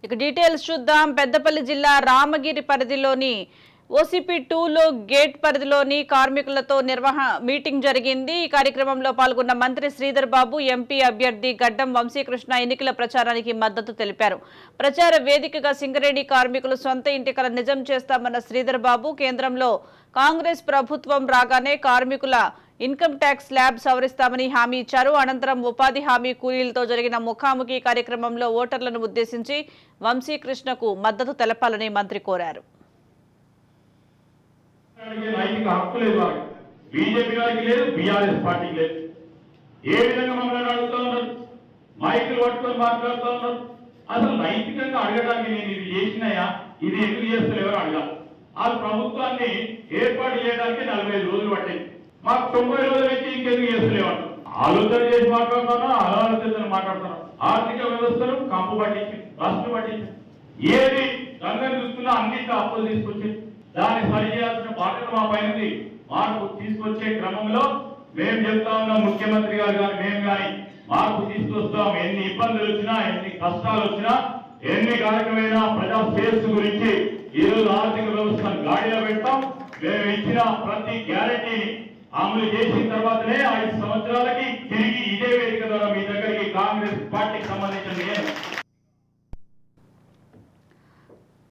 ఇక డీటెయిల్స్ చూద్దాం పెద్దపల్లి జిల్లా రామగిరి పరిధిలోని ఓసీపీ టూలో గేట్ పరిధిలోని కార్మికులతో నిర్వహ మీటింగ్ జరిగింది ఈ కార్యక్రమంలో పాల్గొన్న మంత్రి శ్రీధర్ బాబు ఎంపీ అభ్యర్థి గడ్డం వంశీకృష్ణ ఎన్నికల ప్రచారానికి మద్దతు తెలిపారు ప్రచార వేదికగా సింగరేణి కార్మికులు సొంత ఇంటి కల నిజం చేస్తామన్న శ్రీధర్ బాబు కేంద్రంలో కాంగ్రెస్ ప్రభుత్వం రాగానే కార్మికుల ఇన్కమ్ ట్యాక్స్ స్లాబ్ సవరిస్తామని హామీ ఇచ్చారు అనంతరం ఉపాధి హామీ కూలీలతో జరిగిన ముఖాముఖి కార్యక్రమంలో ఓటర్లను ఉద్దేశించి వంశీకృష్ణకు మద్దతు తెలపాలని మంత్రి కోరారు అడిగే నైతిక హక్కు లేదు వారికి బీజేపీ వారికి లేదు బీఆర్ఎస్ పార్టీకి లేదు ఏ విధంగా మమ్మల్ని అడుగుతా ఉన్నారు మైకులు పట్టుకొని మాట్లాడుతూ ఉన్నారు అసలు నైతికంగా అడగడానికి నేను ఇది చేసినాయా ఇది ఎందుకు చేస్తలేవో అడగాలి ఆ ప్రభుత్వాన్ని ఏర్పాటు చేయడానికి నలభై ఐదు రోజులు పట్టింది మాకు తొంభై రోజులు పెట్టి ఇంకెందుకు చేస్తలేమంట ఆలోచన చేసి మాట్లాడుతున్నా అనాలోచన మాట్లాడుతున్నాం ఆర్థిక వ్యవస్థను కంపు పట్టించి రాష్ట్రం పట్టించి ఏది రంగం చూసుకున్నా అన్నింటి అప్పులు తీసుకొచ్చి దాన్ని సరి చేయాల్సిన బాధ్యత మా పైన ఉంది మార్పు తీసుకొచ్చే క్రమంలో మేము చెప్తా ఉన్నాం ముఖ్యమంత్రి గారు కానీ మేము కానీ మార్పు తీసుకొస్తాం ఎన్ని ఇబ్బందులు వచ్చినా ఎన్ని కష్టాలు వచ్చినా ఎన్ని కార్యక్రమైనా ప్రజా శ్రేయస్సు గురించి ఈ రోజు ఆర్థిక వ్యవస్థను గాడిలో పెడతాం మేము ఇచ్చిన ప్రతి గ్యారెంటీని అమలు చేసిన తర్వాతనే